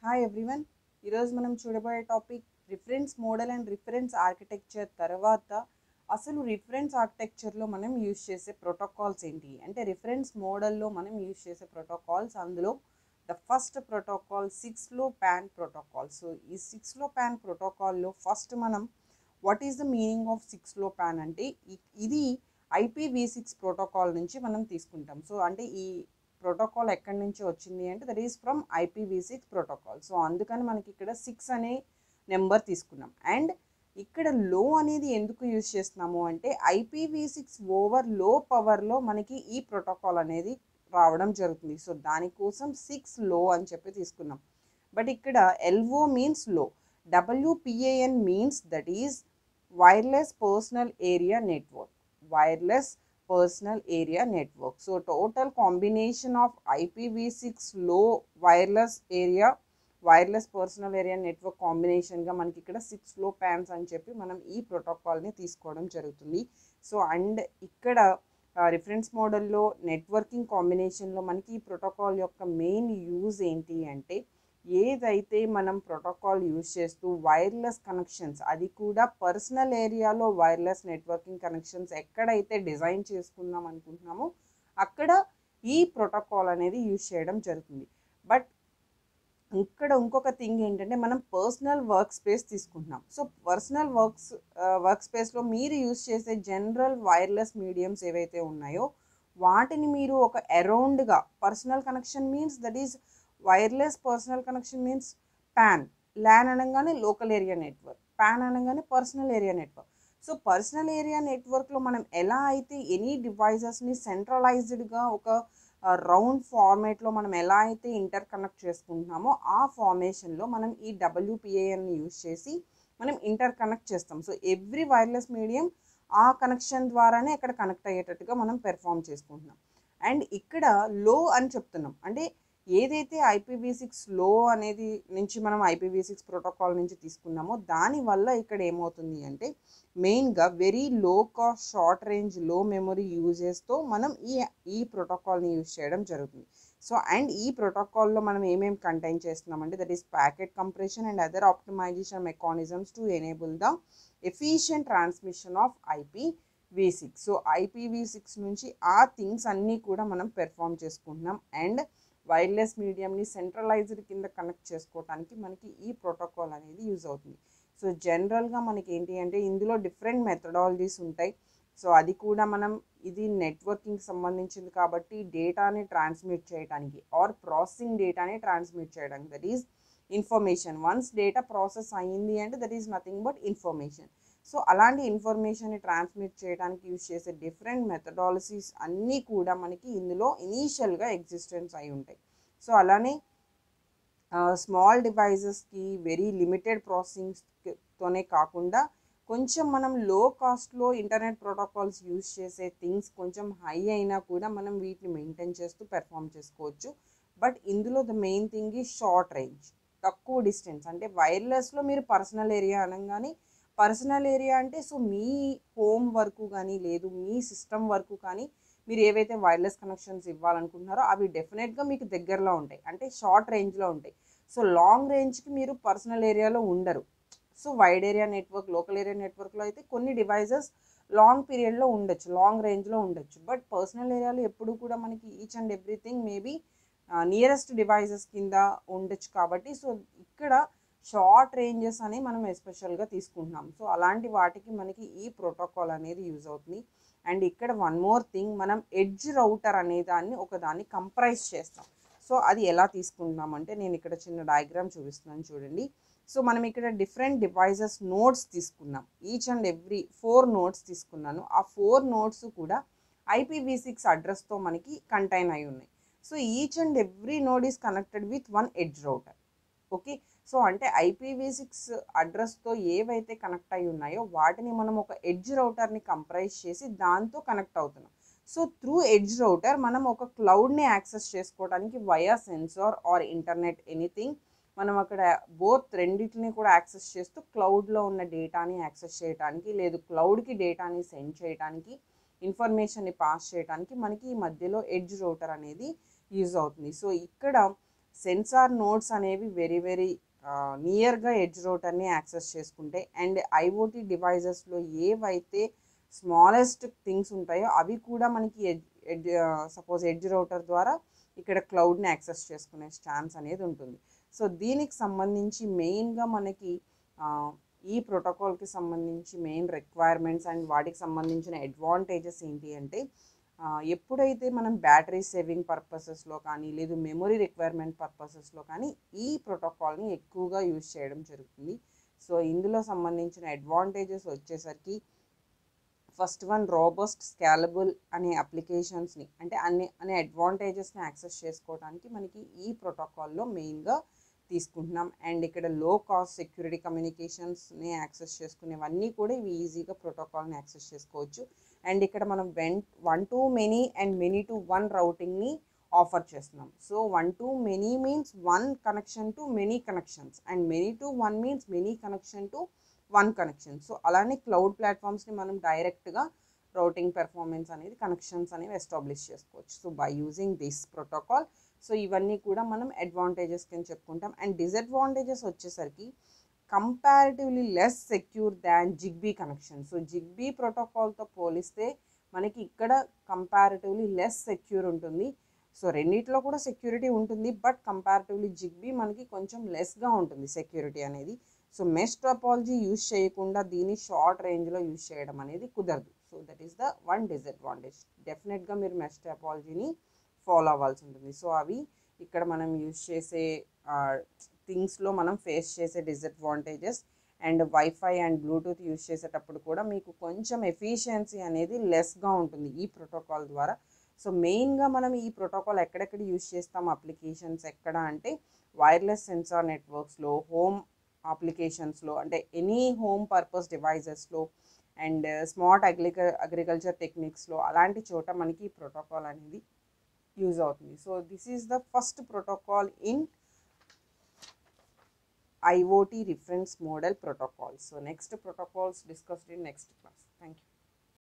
Hi everyone ఈరోజు మనం చూడబోయే topic reference model and reference architecture తర్వాత అసలు రిఫరెన్స్ ఆర్కిటెక్చర్లో మనం యూజ్ చేసే ప్రోటోకాల్స్ ఏంటి అంటే రిఫరెన్స్ మోడల్లో మనం యూజ్ చేసే ప్రోటోకాల్స్ అందులో the first protocol six lo PAN protocol so ఈ సిక్స్లో ప్యాన్ ప్రోటోకాల్లో ఫస్ట్ మనం what is the meaning of six lo PAN అంటే ఇ- ఇది ఐపీవీ సిక్స్ ప్రోటోకాల్ నుంచి మనం తీసుకుంటాం సో అంటే ఈ ప్రోటోకాల్ ఎక్కడి నుంచి వచ్చింది అంటే that is from IPv six protocol so అందుకని మనకి ఇక్కడ సిక్స్ అనే నెంబర్ తీసుకున్నాం అండ్ ఇక్కడ లో అనేది ఎందుకు యూజ్ చేస్తున్నాము అంటే ఐపీవీ సిక్స్ ఓవర్ లో పవర్లో మనకి ఈ ప్రోటోకాల్ అనేది రావడం జరుగుతుంది సో దానికోసం సిక్స్ లో అని చెప్పి తీసుకున్నాం బట్ ఇక్కడ LO means low WPAN means that is wireless personal area network wireless personal area network so total combination of IPv six low wireless area wireless personal area network కాంబినేషన్గా మనకి ఇక్కడ six లో fans అని చెప్పి మనం ఈ ప్రోటోకాల్ని తీసుకోవడం జరుగుతుంది సో అండ్ ఇక్కడ రిఫరెన్స్ మోడల్లో నెట్వర్కింగ్ కాంబినేషన్లో మనకి ఈ ప్రోటోకాల్ యొక్క మెయిన్ యూజ్ ఏంటి అంటే ఏదైతే మనం ప్రోటోకాల్ యూజ్ చేస్తూ వైర్లెస్ కనెక్షన్స్ అది కూడా పర్సనల్ ఏరియాలో వైర్లెస్ నెట్వర్కింగ్ కనెక్షన్స్ ఎక్కడైతే డిజైన్ చేసుకుందాం అనుకుంటున్నామో అక్కడ ఈ ప్రోటోకాల్ అనేది యూజ్ చేయడం జరుగుతుంది బట్ ఇక్కడ ఇంకొక థింగ్ ఏంటంటే మనం పర్సనల్ వర్క్ స్పేస్ తీసుకుంటున్నాం సో పర్సనల్ వర్క్స్ వర్క్ స్పేస్లో మీరు యూజ్ చేసే జనరల్ వైర్లెస్ మీడియమ్స్ ఏవైతే ఉన్నాయో వాటిని మీరు ఒక అరౌండ్గా personal connection means that is wireless personal connection means PAN LAN అనగానే లోకల్ ఏరియా నెట్వర్క్ ప్యాన్ అనగానే personal area network so personal area నెట్వర్క్లో మనం ఎలా అయితే ఎనీ డివైజెస్ని సెంట్రలైజ్డ్గా ఒక రౌండ్ ఫార్మేట్లో మనం ఎలా అయితే ఇంటర్ కనెక్ట్ చేసుకుంటున్నామో ఆ ఫార్మేషన్లో మనం ఈ డబ్ల్యూపిఏఎన్ని యూజ్ చేసి మనం ఇంటర్ కనెక్ట్ చేస్తాం సో ఎవ్రీ వైర్లెస్ మీడియం ఆ కనెక్షన్ ద్వారానే అక్కడ కనెక్ట్ అయ్యేటట్టుగా మనం పెర్ఫామ్ చేసుకుంటున్నాం అండ్ ఇక్కడ లో అని చెప్తున్నాం అంటే ఏదైతే ఐపీవీ సిక్స్ లో అనేది నుంచి మనం ఐపీవీ సిక్స్ ప్రోటోకాల్ నుంచి తీసుకున్నామో దానివల్ల ఇక్కడ ఏమవుతుంది అంటే మెయిన్గా very low cost short range low memory యూజెస్తో మనం ఈ ఈ ప్రోటోకాల్ని యూజ్ చేయడం జరుగుతుంది సో అండ్ ఈ ప్రోటోకాల్లో మనం ఏమేమి కంటైన్ చేస్తున్నామంటే that is packet compression and other optimisation mechanisms to enable the efficient transmission of IPv six so IPv six నుంచి ఆ థింగ్స్ అన్నీ కూడా మనం పెర్ఫామ్ చేసుకుంటున్నాం అండ్ వైర్లెస్ మీడియంని సెంట్రలైజ్డ్ కింద కనెక్ట్ చేసుకోవడానికి మనకి ఈ ప్రోటోకాల్ అనేది యూజ్ అవుతుంది సో జనరల్గా మనకి ఏంటి అంటే ఇందులో డిఫరెంట్ మెథడాలజీస్ ఉంటాయి సో అది కూడా మనం ఇది నెట్వర్కింగ్ సంబంధించింది కాబట్టి డేటాని ట్రాన్స్మిట్ చేయడానికి ఆర్ ప్రాసెసింగ్ డేటాని ట్రాన్స్మిట్ చేయడానికి that is information once data process అయ్యింది అంటే that is nothing but information so అలాంటి ఇన్ఫర్మేషన్ని ట్రాన్స్మిట్ చేయడానికి యూజ్ చేసే డిఫరెంట్ మెథడాలజీస్ అన్నీ కూడా మనకి ఇందులో ఇనీషియల్గా ఎగ్జిస్టెన్స్ అయి ఉంటాయి సో అలానే స్మాల్ డివైజెస్కి వెరీ లిమిటెడ్ ప్రాసెసింగ్తోనే కాకుండా కొంచెం మనం లో కాస్ట్లో ఇంటర్నెట్ ప్రోటోకాల్స్ యూజ్ చేసే థింగ్స్ కొంచెం హై అయినా కూడా మనం వీటిని మెయింటైన్ చేస్తూ పెర్ఫామ్ చేసుకోవచ్చు బట్ ఇందులో ద మెయిన్ థింగ్ ఈ షార్ట్ రేంజ్ తక్కువ డిస్టెన్స్ అంటే వైర్లెస్లో మీరు పర్సనల్ ఏరియా అనగానే పర్సనల్ ఏరియా అంటే సో మీ హోమ్ వరకు కానీ లేదు మీ సిస్టమ్ వరకు కానీ మీరు ఏవైతే వైర్లెస్ కనెక్షన్స్ ఇవ్వాలనుకుంటున్నారో అవి డెఫినెట్గా మీకు దగ్గరలో ఉంటాయి అంటే షార్ట్ రేంజ్లో ఉంటాయి సో లాంగ్ రేంజ్కి మీరు పర్సనల్ ఏరియాలో ఉండరు so wide area network local area నెట్వర్క్లో అయితే కొన్ని డివైజెస్ లాంగ్ పీరియడ్లో ఉండొచ్చు లాంగ్ రేంజ్లో ఉండొచ్చు బట్ పర్సనల్ ఏరియాలో ఎప్పుడు కూడా మనకి each and everything maybe nearest devices కింద ఉండొచ్చు కాబట్టి సో ఇక్కడ షార్ట్ రేంజెస్ అని మనం ఎస్పెషల్గా తీసుకుంటున్నాం సో అలాంటి వాటికి మనకి ఈ ప్రోటోకాల్ అనేది యూజ్ అవుతుంది అండ్ ఇక్కడ వన్ మోర్ థింగ్ మనం ఎడ్జ్ రౌటర్ అనే దాన్ని ఒక దాన్ని కంప్రైజ్ చేస్తాం సో అది ఎలా తీసుకుంటున్నామంటే నేను ఇక్కడ చిన్న డయాగ్రామ్ చూపిస్తున్నాను చూడండి సో మనం ఇక్కడ డిఫరెంట్ డివైజెస్ నోట్స్ తీసుకున్నాం each and every four nodes తీసుకున్నాను ఆ ఫోర్ నోట్స్ కూడా ఐపీవీ సిక్స్ అడ్రస్తో మనకి కంటైన్ అయి ఉన్నాయి so each and every node is connected with one edge router okay so అంటే ఐపీవీ సిక్స్ అడ్రస్తో ఏవైతే కనెక్ట్ అయి ఉన్నాయో వాటిని మనం ఒక ఎడ్జ్ రౌటర్ని కంప్రైజ్ చేసి దాంతో కనెక్ట్ అవుతున్నాం సో త్రూ ఎడ్జ్ రౌటర్ మనం ఒక క్లౌడ్ని యాక్సెస్ చేసుకోవడానికి via sensor or internet anything మనం అక్కడ బోత్ రెండింటిని కూడా యాక్సెస్ చేస్తూ క్లౌడ్లో ఉన్న డేటాని యాక్సెస్ చేయడానికి లేదు క్లౌడ్కి డేటాని సెండ్ చేయడానికి ఇన్ఫర్మేషన్ని పాస్ చేయడానికి మనకి ఈ మధ్యలో ఎడ్జ్ రౌటర్ అనేది యూజ్ అవుతుంది సో ఇక్కడ సెన్సార్ నోడ్స్ అనేవి వెరీ వెరీ నియర్గా ఎడ్జ్ రౌటర్ని యాక్సెస్ చేసుకుంటే అండ్ ఐఓటీ డివైజెస్లో ఏవైతే స్మాలెస్ట్ థింగ్స్ ఉంటాయో అవి కూడా మనకి edge edge suppose edge router ద్వారా ఇక్కడ క్లౌడ్ని యాక్సెస్ చేసుకునే ఛాన్స్ అనేది ఉంటుంది సో దీనికి సంబంధించి మెయిన్గా మనకి ఆ, ఈ ప్రోటోకాల్కి సంబంధించి మెయిన్ రిక్వైర్మెంట్స్ అండ్ వాటికి సంబంధించిన అడ్వాంటేజెస్ ఏంటి అంటే ఆ, ఎప్పుడైతే మనం బ్యాటరీ సేవింగ్ పర్పసెస్లో కానీ లేదు మెమొరీ రిక్వైర్మెంట్ పర్పసెస్లో కానీ ఈ ప్రోటోకాల్ని ఎక్కువగా యూజ్ చేయడం జరుగుతుంది సో ఇందులో సంబంధించిన అడ్వాంటేజెస్ వచ్చేసరికి ఫస్ట్ వన్ రోబస్ట్ స్కాలబుల్ అనే అప్లికేషన్స్ని అంటే అన్ని అనే అడ్వాంటేజెస్ని యాక్సెస్ చేసుకోవడానికి మనకి ఈ ప్రోటోకాల్లో మెయిన్గా తీసుకుంటున్నాం అండ్ ఇక్కడ లో కాస్ట్ సెక్యూరిటీ కమ్యూనికేషన్స్ని యాక్సెస్ చేసుకునేవన్నీ కూడా ఇవి ఈజీగా ప్రోటోకాల్ని యాక్సెస్ చేసుకోవచ్చు అండ్ ఇక్కడ మనం when one to many and many to one రౌటింగ్ని ఆఫర్ చేస్తున్నాం so one to many means one connection to many connections and many to one means many connection to one connection so అలానే cloud ప్లాట్ఫామ్స్ని మనం డైరెక్ట్గా routing performance అనేది connections అనేవి establish చేసుకోవచ్చు so by using this protocol so ఇవన్నీ కూడా మనం అడ్వాంటేజెస్ కింద చెప్పుకుంటాం అండ్ డిసడ్వాంటేజెస్ వచ్చేసరికి comparatively less secure than Zigbee connection so Zigbee ప్రోటోకాల్తో పోలిస్తే మనకి ఇక్కడ కంపారిటివ్లీ లెస్ సెక్యూర్ ఉంటుంది సో రెండిట్లో కూడా సెక్యూరిటీ ఉంటుంది బట్ కంపారిటివ్లీ జిగ్బీ మనకి కొంచెం లెస్గా ఉంటుంది సెక్యూరిటీ అనేది సో మెష్ టోపాలజీ యూజ్ చేయకుండా దీన్ని షార్ట్ రేంజ్లో యూజ్ చేయడం అనేది కుదరదు so that is the one disadvantage డెఫినెట్గా మీరు మెష్ టోపాలజీని ఫాలో అవ్వాల్సి ఉంటుంది సో అవి ఇక్కడ మనం యూజ్ చేసే థింగ్స్లో మనం ఫేస్ చేసే disadvantages and wifi and Bluetooth use చేసేటప్పుడు కూడా మీకు కొంచెం ఎఫిషియన్సీ అనేది లెస్గా ఉంటుంది ఈ ప్రోటోకాల్ ద్వారా సో మెయిన్గా మనం ఈ ప్రోటోకాల్ ఎక్కడెక్కడ యూజ్ చేస్తాం అప్లికేషన్స్ ఎక్కడ అంటే వైర్లెస్ సెన్సార్ నెట్వర్క్స్లో హోమ్ అప్లికేషన్స్లో అంటే ఎనీ హోమ్ పర్పస్ డివైజెస్లో అండ్ స్మార్ట్ అగ్రిక అగ్రికల్చర్ టెక్నిక్స్లో అలాంటి చోట మనకి ఈ ప్రోటోకాల్ అనేది యూజ్ అవుతుంది so this is the first protocol in IoT reference model protocols. So next protocols discussed in next class. Thank you.